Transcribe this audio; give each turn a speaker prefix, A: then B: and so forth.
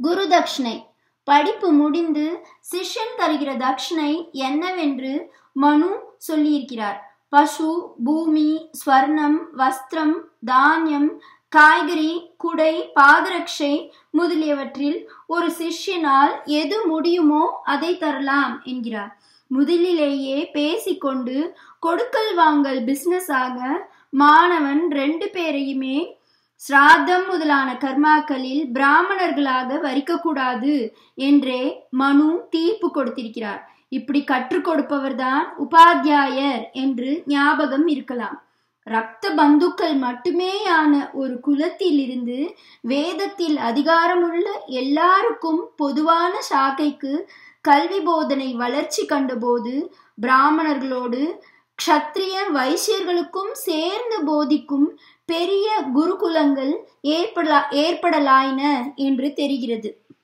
A: குரு தட்சிணை படிப்பு முடிந்து சிஷ்யன் தருகிற தட்சிணை என்னவென்று மனு சொல்லியிருக்கிறார் பசு பூமி ஸ்வர்ணம் வஸ்திரம் தானியம் காய்கறி குடை பாதரட்சை முதலியவற்றில் ஒரு சிஷ்யனால் எது முடியுமோ அதை தரலாம் என்கிறார் முதலிலேயே பேசிக்கொண்டு கொடுக்கல் வாங்கல் பிசினஸ் ஆக மாணவன் ரெண்டு பேரையுமே சிராதம் முதலான கர்மாக்களில் பிராமணர்களாக வரிக்கக்கூடாது என்றே மனு தீர்ப்பு கொடுத்திருக்கிறார் இப்படி கற்றுக் கொடுப்பவர்தான் உபாத்தியாயர் என்று ஞாபகம் இருக்கலாம் ரத்த பந்துக்கள் மட்டுமேயான ஒரு குலத்திலிருந்து வேதத்தில் அதிகாரமுள்ள எல்லாருக்கும் பொதுவான சாக்கைக்கு கல்வி போதனை வளர்ச்சி கண்டபோது பிராமணர்களோடு க்ஷத்ரிய வைசியர்களுக்கும் சேர்ந்து போதிக்கும் பெரிய குருகுலங்கள் ஏற்படலா ஏற்படலாயின என்று தெரிகிறது